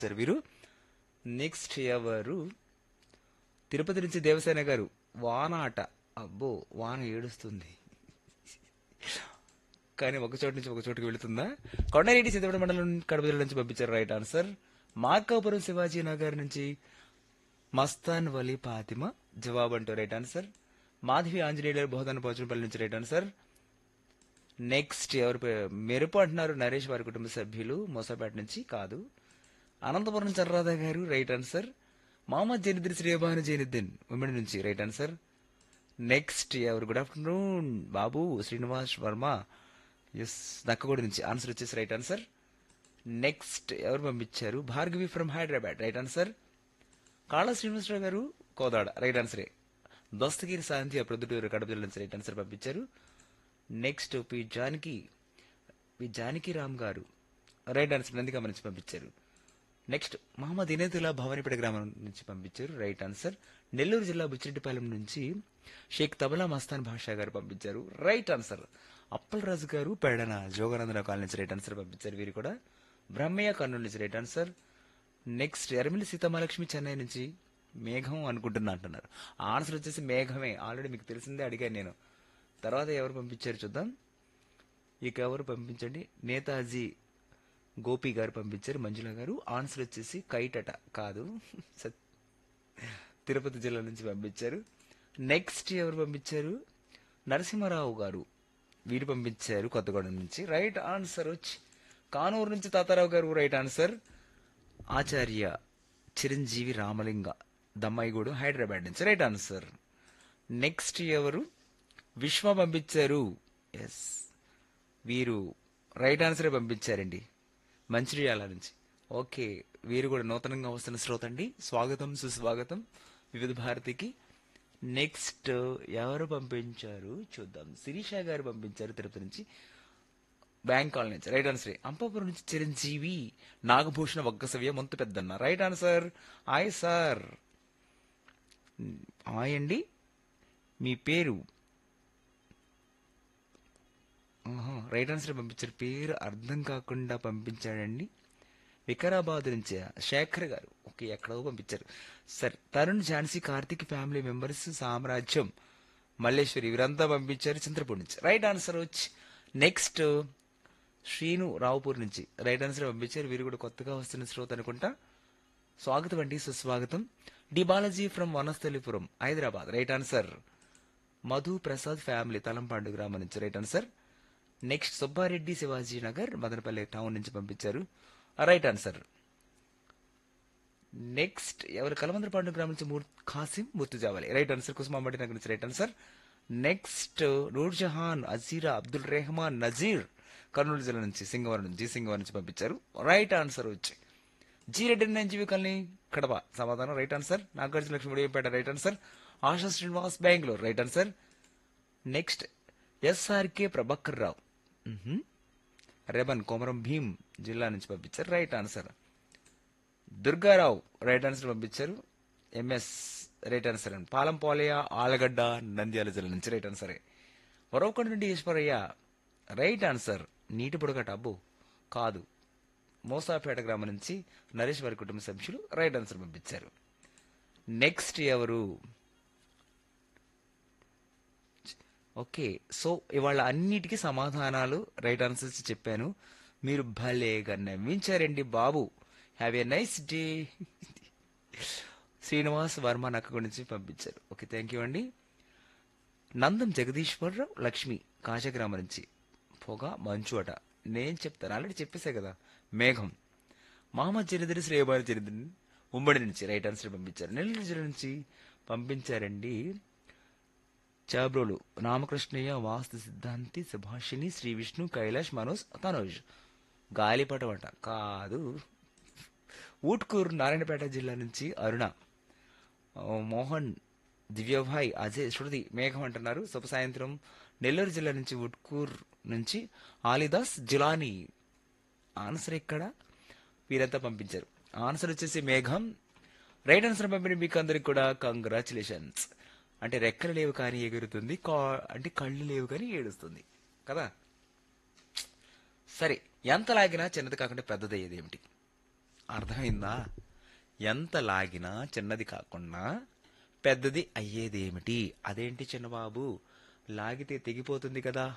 Sir వీరు next ఎవరు తిరుపతి నుంచి దేవసేన గారు వాన ఆట అబ్బో వాన ఏడుస్తుంది కానీ ఒక చోటు నుంచి ఒక చోటుకి వెళుతుందా కొండారెడ్డి సిద్ధపడ మండలం కడప జిల్లా నుంచి పంపించారు రైట్ ఆన్సర్ మార్కాపురం శివాజీ నగర్ నుంచి మస్తాన్ వలి ఫాతిమా జవాబు అంటూ రైట్ ఆన్సర్ మాధవి ఆంజనేయులు బోధన పోచంపల్లి నుంచి రైట్ ఆన్సర్ నెక్స్ట్ ఎవరు పే- మెరుపు అంటున్నారు నరేష్ వారి కుటుంబ సభ్యులు మోసాపేట నుంచి కాదు అనంతపురం చర్రాధా గారు రైట్ ఆన్సర్ మహమ్మద్ జనిద్దిన్ శ్రీబాను జైనుద్దీన్ ఉమ్మడి నుంచి రైట్ ఆన్సర్ నెక్స్ట్ ఎవరు good afternoon Babu Srinivas Varma S Nakkagudi నుంచి ఆన్సర్ వచ్చేసి రైట్ ఆన్సర్ నెక్స్ట్ ఎవరు పంపించారు Bhargavi from Hyderabad right answer Kala Srinivasarao గారు కోదాడ రైట్ ఆన్సరే దస్తగిరి శాంతి ప్రొద్దుటూరు కడప జిల్లా నుంచి రైట్ ఆన్సర్ పంపించారు next P Janaki P Janaki Ram గారు రైట్ ఆన్సర్ నందిగామ నుంచి పంపించారు నెక్స్ట్ మహమ్మద్ ఇనేతుల్లా భవానీపేట గ్రామం నుంచి పంపించారు రైట్ ఆన్సర్ నెల్లూరు జిల్లా బుచ్చిరెడ్డిపాలెం నుంచి షేక్ తబలా మస్తాన్ భాషా గారు పంపించారు రైట్ ఆన్సర్ అప్పలరాజు గారు పెడన జోగానందన కాలనీ నుంచి రైట్ ఆన్సర్ పంపించారు వీరు కూడా బ్రహ్మయ్య కర్నూలు నుంచి రైట్ ఆన్సర్ నెక్స్ట్ ఎర్మిలి సీతమహాలక్ష్మి చెన్నై నుంచి మేఘం అనుకుంటున్నా అంటున్నారు ఆన్సర్ వచ్చేసి మేఘమే ఆల్రెడీ మీకు తెలిసిందే అడిగాను నేను తర్వాత ఎవరు పంపించారు చూద్దాం ఇక ఎవరు పంపించండి నేతాజీ గోపి గారు పంపించారు మంజుల గారు ఆన్సర్ వచ్చేసి కైటట కాదు సత్- తిరుపతి జిల్లా నుంచి పంపించారు నెక్స్ట్ ఎవరు పంపించారు నరసింహారావు గారు వీరు పంపించారు కొత్తగూడెం నుంచి రైట్ ఆన్సర్ వచ్చి కానూరు నుంచి తాతారావు గారు రైట్ ఆన్సర్ ఆచార్య చిరంజీవి రామలింగ దమ్మాయిగూడు హైదరాబాద్ నుంచి రైట్ ఆన్సర్ నెక్స్ట్ ఎవరు విశ్వ పంపించారు ఎస్ వీరు రైట్ ఆన్సరే పంపించారండి మంచిర్యాల నుంచి ఓకే వీరు కూడా నూతనంగా వస్తున్న శ్రోత అండి స్వాగతం సుస్వాగతం వివిధ భారతికి నెక్స్ట్ ఎవరు పంపించారు చూద్దాం శిరీష గారు పంపించారు తిరుపతి నుంచి బ్యాంక్ కాలనీ నుంచి రైట్ ఆన్సర్ అంపాపురం నుంచి చిరంజీవి నాగభూషణ వగ్గసవ్య మొంత పెద్దన్న రైట్ ఆన్సర్ ఆయ్ సార్ ఆయ్ అండి మీ పేరు ఆహా, రైట్ ఆన్సర్ పంపించారు పేరు అర్థం కాకుండా పంపించాడండి వికారాబాద్ నుంచి శేఖర్ గారు ఓకే ఎక్కడో పంపించారు సరే తరుణ్ ఝాన్సీ కార్తిక్ ఫ్యామిలీ మెంబర్స్ సామ్రాజ్యం మల్లేశ్వరి వీరంతా పంపించారు చింతపూడి నుంచి రైట్ ఆన్సర్ వచ్చి నెక్స్ట్ శ్రీను రావుపూర్ నుంచి రైట్ ఆన్సర్ పంపించారు వీరు కూడా కొత్తగా వస్తున్న శ్రోత అనుకుంటా స్వాగతం అండి సుస్వాగతం D Balaji from Vanasthalipuram Hyderabad right answer Madhu Prasad family తలంపాండు గ్రామం నుంచి right answer next Subbareddy Shivaji Nagar Madanapalle town నుంచి పంపించారు రైట్ ఆన్సర్ నెక్స్ట్ ఎవరు కలమందరపాండు గ్రామం నుంచి మూర్ ఖాసిం ముర్తుజావాలి రైట్ ఆన్సర్ కుసుమాంబడి నగర్ నుంచి right answer next Noor Jahan అజీరా అబ్దుల్ రెహమాన్ నజీర్ కర్నూలు జిల్లా నుంచి సింగవరం నుంచి జీ సింగవరం నుంచి పంపించారు రైట్ ఆన్సర్ వచ్చి జీ రెడ్డి ఎన్జీవి కాలనీ కడప సమాధానం రైట్ ఆన్సర్ నాగార్జున లక్ష్మి ఉడియపేట right answer Asha Srinivas Bengaluru right answer next SRK Prabhakar Rao మ్హూ. రెబన్ కోమరం భీం జిల్లా నుంచి పంపించారు right answer Durgarao right answer పంపించారు ఎంఎస్ రైట్ ఆన్సర్ అండి పాలం పోలయ్య ఆలగడ్డ నంద్యాల జిల్లా నుంచి రైట్ ఆన్సరే వరవకొండ నుండి ఈశ్వరయ్య రైట్ ఆన్సర్ నీటి బుడగట అబ్బో కాదు మోసాపేట గ్రామం నుంచి నరేష్ వారి కుటుంబ సభ్యులు రైట్ ఆన్సర్ పంపించారు నెక్స్ట్ ఎవరు ఓకే సో ఇవాళ అన్నిటికీ సమాధానాలు రైట్ ఆన్సర్స్ చెప్పాను మీరు భలేగా నవ్వించారండి Babu have a nice day Srinivas Varma నక్క గురించి పంపించారు ఓకే థ్యాంక్ యూ అండి నందం జగదీశ్వరరావు లక్ష్మి కాశగ్రామం నుంచి పొగ మంచు అట నేను చెప్తాను ఆల్రెడీ చెప్పేసే కదా మేఘం మహమ్మద్ చరిత్ర శ్రేయబారి చరిత్ర ఉమ్మడి నుంచి రైట్ ఆన్సర్ పంపించారు నెల్లూరు జిల్లా నుంచి పంపించారండి చాబ్రోలు రామకృష్ణయ్య వాస్తు సిద్ధాంతి సుభాషిణి శ్రీ విష్ణు కైలాష్ మనోజ్ తనోజ్ గాలిపటం అంట కాదు ఊట్కూరు నారాయణపేట జిల్లా నుంచి అరుణ ఆ, మోహన్ దివ్యభాయ్ అజయ్ శృతి మేఘం అంటున్నారు శుభ సాయంత్రం నెల్లూరు జిల్లా నుంచి ఉట్కూర్ నుంచి ఆలిదాస్ జులానీ ఆన్సర్ ఎక్కడ వీరంతా పంపించారు ఆన్సర్ వచ్చేసి మేఘం రైట్ ఆన్సర్ పంపిన మీకు అందరికి కూడా కంగ్రాచులేషన్స్ అంటే రెక్కలు లేవు కానీ ఎగురుతుంది కా- అంటే కళ్ళు లేవు కానీ ఏడుస్తుంది కదా సరే ఎంత లాగినా చిన్నది కాకుండా పెద్దదయ్యేది ఏమిటి అర్థమైందా ఎంత లాగినా చిన్నది కాకుండా పెద్దది అయ్యేదేమిటి అదేంటి చిన్నబాబు లాగితే తెగిపోతుంది కదా